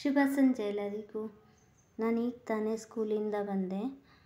ಶುಭ ಸಂಜೆ ಎಲ್ಲರಿಗೂ ನಾನು ಈಗ ತಾನೇ ಸ್ಕೂಲಿಂದ ಬಂದೆ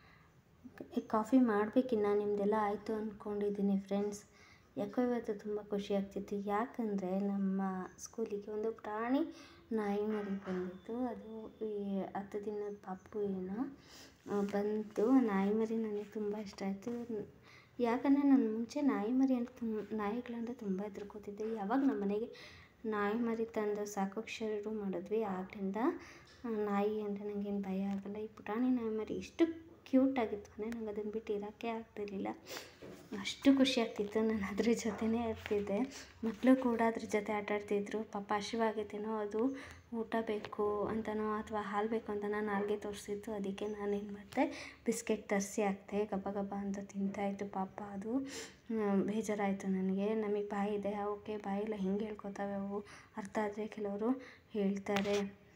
ಕಾಫಿ ಮಾಡಬೇಕಿನ್ನ ನಿಮ್ಮದೆಲ್ಲ ಆಯಿತು ಅಂದ್ಕೊಂಡಿದ್ದೀನಿ ಫ್ರೆಂಡ್ಸ್ ಯಾಕೋ ಇವತ್ತು ತುಂಬ ಖುಷಿ ಆಗ್ತಿತ್ತು ಯಾಕಂದರೆ ನಮ್ಮ ಸ್ಕೂಲಿಗೆ ಒಂದು ಪ್ರಾಣಿ ನಾಯಿ ಮರಿ ಬಂದಿತ್ತು ಅದು ಈ ಹತ್ತು ದಿನದ ಪಾಪು ಏನೋ ಆ, ಬಂತು ನಾಯಿ ಮರಿ ನನಗೆ ತುಂಬ ಇಷ್ಟ ಆಯಿತು ಯಾಕಂದರೆ ನಾನು ಮುಂಚೆ ನಾಯಿ ಮರಿ ಅಂತ ತುಂಬ ನಾಯಿಗಳಂದರೆ ತುಂಬ ಹೆದರ್ಕೋತಿದ್ದೆ ಯಾವಾಗ ನಮ್ಮ ಮನೆಗೆ ನಾಯಿ ಮರಿ ತಂದು ಸಾಕೋಕ್ಕೆ ಶುರು ಮಾಡಿದ್ವಿ ಆಗಲಿಂದ ನಾಯಿ ಅಂದರೆ ನನಗೇನು ಭಯ ಆಗಲ್ಲ ಈ ಪುಟಾಣಿ ನಾಯಿ ಮರಿ ಎಷ್ಟು ಕ್ಯೂಟ್ ಆಗಿತ್ತು ಅಂದರೆ ನಂಗೆ ಅದನ್ನು ಬಿಟ್ಟು ಇರೋಕ್ಕೆ ಆಗ್ತಿರ್ಲಿಲ್ಲ ಅಷ್ಟು ಖುಷಿ ಆಗ್ತಿತ್ತು ನಾನು ಅದ್ರ ಜೊತೆನೇ ಇರ್ತಿದ್ದೆ ಮಕ್ಕಳು ಕೂಡ ಅದ್ರ ಜೊತೆ ಆಟ ಆಡ್ತಿದ್ರು ಪಾಪ ಹಸಿವಾಗೈತೇನೋ ಅದು ಊಟ ಬೇಕು ಅಂತನೋ ಅಥವಾ ಹಾಲು ಬೇಕು ಅಂತ ನಾನು ನಾಲ್ಗೆ ತೋರಿಸಿತ್ತು ಅದಕ್ಕೆ ನಾನು ಏನು ಮಾಡಿದೆ ಬಿಸ್ಕೆಟ್ ತರಿಸಿ ಹಾಕ್ದೆ ಗಬ ಗಬ ಅಂತ ತಿಂತಾಯಿತ್ತು ಪಾಪ ಅದು ಹ್ಮ್, ಬೇಜಾರಾಯಿತು ನನಗೆ ನಮಗೆ ಬಾಯಿ ಇದೆ ಅವಕ್ಕೆ ಬಾಯಿಲ್ಲ ಹೆಂಗೆ ಹೇಳ್ಕೊತಾವೆ ಅವು ಅರ್ಥ ಆದರೆ ಕೆಲವರು ಹೇಳ್ತಾರೆ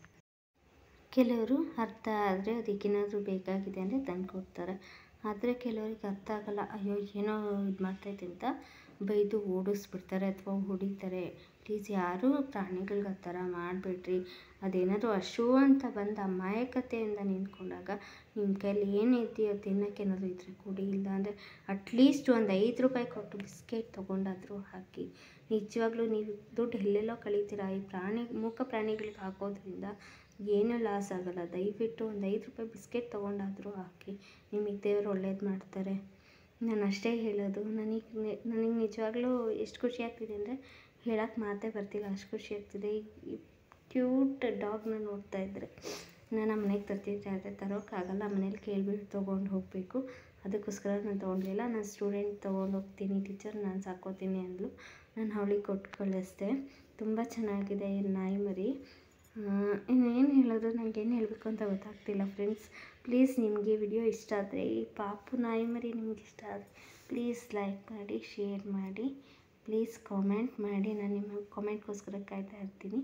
ಕೆಲವರು ಅರ್ಥ ಆದರೆ ಅದಕ್ಕೇನಾದರೂ ಬೇಕಾಗಿದೆ ಅಂದರೆ ತಂದು ಕೊಡ್ತಾರೆ ಆದರೆ ಕೆಲವ್ರಿಗೆ ಅರ್ಥ ಆಗಲ್ಲ ಅಯ್ಯೋ ಏನೋ ಇದು ಮಾಡ್ತೈತೆ ಅಂತ ಬೈದು ಓಡಿಸ್ಬಿಡ್ತಾರೆ ಅಥವಾ ಹೊಡಿತಾರೆ ಪ್ಲೀಸ್ ಯಾರೂ ಪ್ರಾಣಿಗಳ್ಗೆ ಆ ಥರ ಮಾಡಬೇಡ್ರಿ ಅದೇನಾದರೂ ಹಶು ಅಂತ ಬಂದು ಅಮಾಯಕತೆಯಿಂದ ನಿಂತ್ಕೊಂಡಾಗ ನಿಮ್ಮ ಕೈಲಿ ಏನಿದೆಯೋ ತಿನ್ನೋಕೆ ಏನಾದರೂ ಇದ್ದರೆ ಕೊಡಿ ಇಲ್ಲ ಅಂದರೆ ಅಟ್ಲೀಸ್ಟ್ ಒಂದು ಐದು ರೂಪಾಯಿ ಕೊಟ್ಟು ಬಿಸ್ಕೆಟ್ ತೊಗೊಂಡಾದರೂ ಹಾಕಿ ನಿಜವಾಗ್ಲೂ ನೀವು ದುಡ್ಡು ಎಲ್ಲೆಲ್ಲೋ ಕಳೀತೀರಾ ಈ ಪ್ರಾಣಿ ಮೂಕ ಪ್ರಾಣಿಗಳಿಗೆ ಹಾಕೋದ್ರಿಂದ ಏನೂ ಲಾಸ್ ಆಗೋಲ್ಲ ದಯವಿಟ್ಟು ಒಂದು ಐದು ರೂಪಾಯಿ ಬಿಸ್ಕೆಟ್ ತೊಗೊಂಡಾದರೂ ಹಾಕಿ ನಿಮಗೆ ದೇವರು ಒಳ್ಳೇದು ಮಾಡ್ತಾರೆ ನಾನು ಅಷ್ಟೇ ಹೇಳೋದು ನನಗೆ ನನಗೆ ನಿಜವಾಗ್ಲೂ ಎಷ್ಟು ಖುಷಿ ಆಗ್ತಿದೆ ಅಂದರೆ ಹೇಳೋಕ್ಕೆ ಮಾತೇ ಬರ್ತಿಲ್ಲ ಅಷ್ಟು ಖುಷಿ ಆಗ್ತಿದೆ ಈ ಕ್ಯೂಟ್ ಡಾಗ್ನ ನೋಡ್ತಾ ಇದ್ದರೆ ನಾನು ನಮ್ಮ ಮನೆಗೆ ತರ್ತಿದ್ದೆ ಆದರೆ ತರೋಕ್ಕಾಗಲ್ಲ ಮನೇಲಿ ಕೇಳಿಬಿಟ್ಟು ತೊಗೊಂಡು ಹೋಗಬೇಕು ಅದಕ್ಕೋಸ್ಕರ ನಾನು ತೊಗೊಂಡಿಲ್ಲ ನಾನು ಸ್ಟೂಡೆಂಟ್ ತೊಗೊಂಡು ಹೋಗ್ತೀನಿ ಟೀಚರ್ ನಾನು ಸಾಕೋತೀನಿ ಅಂದಳು ನಾನು ಅವಳಿಗೆ ಕೊಟ್ಟು ಕಳಿಸ್ದೆ ತುಂಬ ಚೆನ್ನಾಗಿದೆ ಈ ನಾಯಿ ಮರಿ ಇನ್ನೇನು ಹೇಳೋದು ನನಗೇನು ಹೇಳಬೇಕು ಅಂತ ಗೊತ್ತಾಗ್ತಿಲ್ಲ ಫ್ರೆಂಡ್ಸ್ ಪ್ಲೀಸ್ ನಿಮಗೆ ವಿಡಿಯೋ ಇಷ್ಟ ಆದರೆ ಈ ಪಾಪು ನಾಯಿ ಮರಿ ನಿಮ್ಗೆ ಇಷ್ಟ ಆದರೆ ಪ್ಲೀಸ್ ಲೈಕ್ ಮಾಡಿ ಶೇರ್ ಮಾಡಿ ಪ್ಲೀಸ್ ಕಾಮೆಂಟ್ ಮಾಡಿ ನಾನು ನಿಮ್ಮ ಕಾಮೆಂಟ್ಗೋಸ್ಕರ ಕಾಯ್ತಾ ಇರ್ತೀನಿ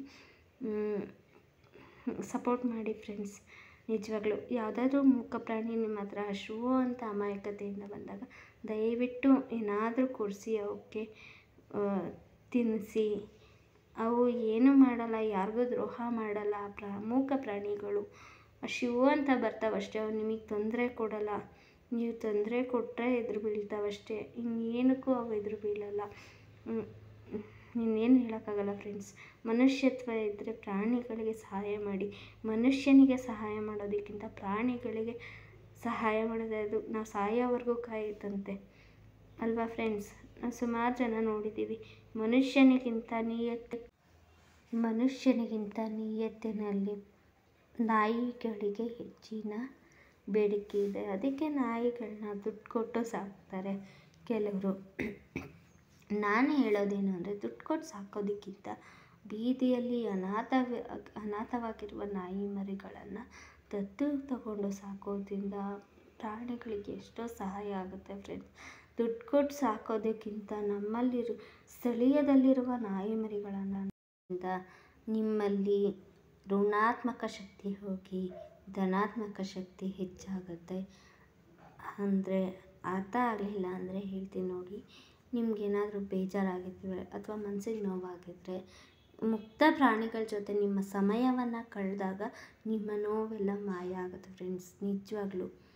ಸಪೋರ್ಟ್ ಮಾಡಿ ಫ್ರೆಂಡ್ಸ್ ನಿಜವಾಗ್ಲೂ ಯಾವುದಾದ್ರೂ ಮೂಕ ಪ್ರಾಣಿ ನಿಮ್ಮ ಹತ್ರ ಹಶುವು ಅಂತ ಅಮಾಯಕತೆಯಿಂದ ಬಂದಾಗ ದಯವಿಟ್ಟು ಏನಾದರೂ ಕೊಡಿಸಿ ಅವಕ್ಕೆ ತಿನ್ನಿಸಿ ಅವು ಏನೂ ಮಾಡಲ್ಲ ಯಾರಿಗೂ ದ್ರೋಹ ಮಾಡಲ್ಲ ಪ್ರಾ ಮೂಕ ಪ್ರಾಣಿಗಳು ಶಿವು ಅಂತ ಬರ್ತಾವಷ್ಟೇ ಅವು ನಿಮಗೆ ತೊಂದರೆ ಕೊಡಲ್ಲ ನೀವು ತೊಂದರೆ ಕೊಟ್ಟರೆ ಎದುರು ಬೀಳ್ತಾವಷ್ಟೇ ಇನ್ನೇನಕ್ಕೂ ಅವು ಎದುರು ಬೀಳಲ್ಲ ಇನ್ನೇನು ಹೇಳೋಕ್ಕಾಗಲ್ಲ ಫ್ರೆಂಡ್ಸ್ ಮನುಷ್ಯತ್ವ ಇದ್ದರೆ ಪ್ರಾಣಿಗಳಿಗೆ ಸಹಾಯ ಮಾಡಿ ಮನುಷ್ಯನಿಗೆ ಸಹಾಯ ಮಾಡೋದಕ್ಕಿಂತ ಪ್ರಾಣಿಗಳಿಗೆ ಸಹಾಯ ಮಾಡೋದು ಅದು ನಾವು ಸಾಯೋವರೆಗೂ ಕಾಯುತ್ತಂತೆ ಅಲ್ವಾ ಫ್ರೆಂಡ್ಸ್ ನಾವು ಸುಮಾರು ಜನ ನೋಡಿದ್ದೀವಿ ಮನುಷ್ಯನಿಗಿಂತ ನಿಯತ್ತು ಮನುಷ್ಯನಿಗಿಂತ ನಿಯತ್ತಿನಲ್ಲಿ ನಾಯಿಗಳಿಗೆ ಹೆಚ್ಚಿನ ಬೇಡಿಕೆ ಇದೆ ಅದಕ್ಕೆ ನಾಯಿಗಳನ್ನ ದುಡ್ಡು ಕೊಟ್ಟು ಸಾಕ್ತಾರೆ ಕೆಲವರು ನಾನು ಹೇಳೋದೇನು ಅಂದರೆ ದುಡ್ಡು ಕೊಟ್ಟು ಸಾಕೋದಕ್ಕಿಂತ ಬೀದಿಯಲ್ಲಿ ಅನಾಥ ಅನಾಥವಾಗಿರುವ ನಾಯಿ ಮರಿಗಳನ್ನು ದತ್ತು ತಗೊಂಡು ಸಾಕೋದ್ರಿಂದ ಪ್ರಾಣಿಗಳಿಗೆ ಎಷ್ಟೋ ಸಹಾಯ ಆಗುತ್ತೆ ಫ್ರೆಂಡ್ಸ್ ದುಡ್ಡು ಕೊಟ್ಟು ಸಾಕೋದಕ್ಕಿಂತ ನಮ್ಮಲ್ಲಿರು ಸ್ಥಳೀಯದಲ್ಲಿರುವ ನಾಯಿ ಮರಿಗಳನ್ನು ನಿಮ್ಮಲ್ಲಿ ಋಣಾತ್ಮಕ ಶಕ್ತಿ ಹೋಗಿ ಧನಾತ್ಮಕ ಶಕ್ತಿ ಹೆಚ್ಚಾಗುತ್ತೆ ಅಂದರೆ ಅರ್ಥ ಆಗಲಿಲ್ಲ ಅಂದರೆ ಹೇಳ್ತೀನಿ ನೋಡಿ ನಿಮ್ಗೇನಾದರೂ ಬೇಜಾರಾಗಿದ್ದರೆ ಅಥವಾ ಮನಸ್ಸಿಗೆ ನೋವಾಗಿದ್ದರೆ ಮುಕ್ತ ಪ್ರಾಣಿಗಳ ಜೊತೆ ನಿಮ್ಮ ಸಮಯವನ್ನು ಕಳೆದಾಗ ನಿಮ್ಮ ನೋವೆಲ್ಲ ಮಾಯ ಆಗುತ್ತೆ ಫ್ರೆಂಡ್ಸ್ ನಿಜವಾಗ್ಲೂ